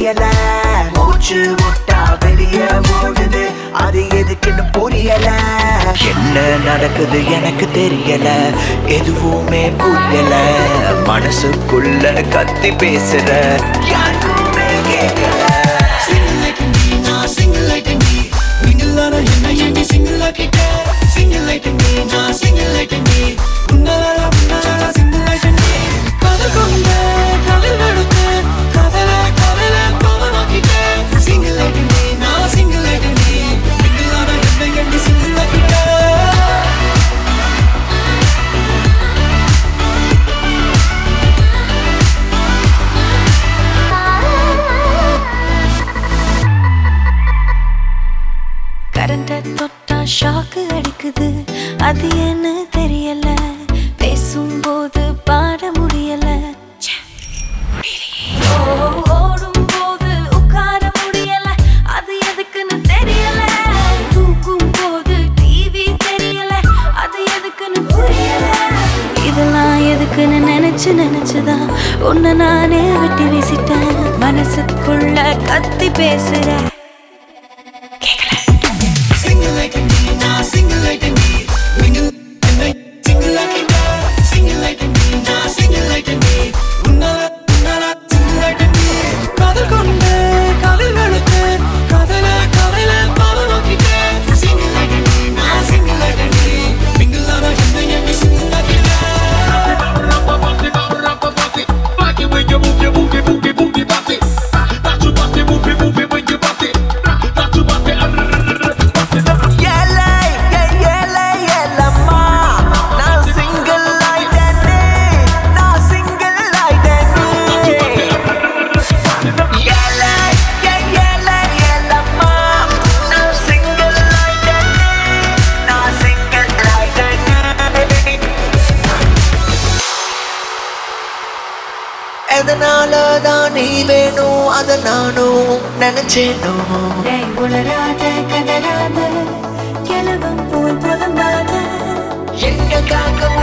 தெரியல மூச்சு முட்டா வெளியே ஓடுது அது எதுக்குன்னு புரியல என்ன நடக்குது எனக்கு தெரியல எதுவுமே புரியல மனசுக்குள்ள கத்தி பேசுற யாருமே கேட்கல Single like me, நான் single like me. Mingle ஆன என்னை எண்ணி single ஆக்கிட்ட. Single like me, நான் single like me. உன்னால, உன்னால single like me. காதல் கொண்ட, காதல் வெளுத்த, காதல, காதல பாவமாக்கிட்ட. Single like me, நான் single like me. Mingle ஆன என்னை எண்ணி single ஆக்கிட்ட. கரண்ட தொட்டா ஷாக்கு அடிக்குது அது என்ன தெரியல பேசும்போது பாட முடியல ச்சே, முடியலையே. ஓ, ஓடும்போது உட்கார முடியல அது எதுக்குன்னு தெரியல தூக்கும் போது டிவி தெரியல அது எதுக்குன்னு புரியல இதெல்லாம் எதுக்குன்னு நினைச்சு நினைச்சுதான் உன்னை நானே வெட்டி வீசிட்டேன் மனசுக்குள்ள கத்தி பேசுற Single like me, நான் single like me. Mingle என்னை single ஆக்கிட்ட. Single like me, நான் single like me. உன்னால, உன்னால single like me. காதல் கொண்ட, காதல் வெளுத்த, காதல, காதல பாவமாக்கிட்ட. Single like me, நான் single like me. Mingle ஆன என்னை எண்ணி single ஆக்கிட்ட. ஏலே, ஏ, ஏலே, ஏலம்மா. நான் single ஆயிட்டேனே. நான் single ஆயிட்டேனே. ஏலே, ஏ, ஏலே, ஏலம்மா. நான் single ஆயிட்டேனே. நான் single ஆயிட்டேனே. எதனாலதான் நீ வேணும் அத நானும் நினைச்சேனும் டேய் உளராத கதறாத கிழவன் போல் புலம்பாத எங்க காக்க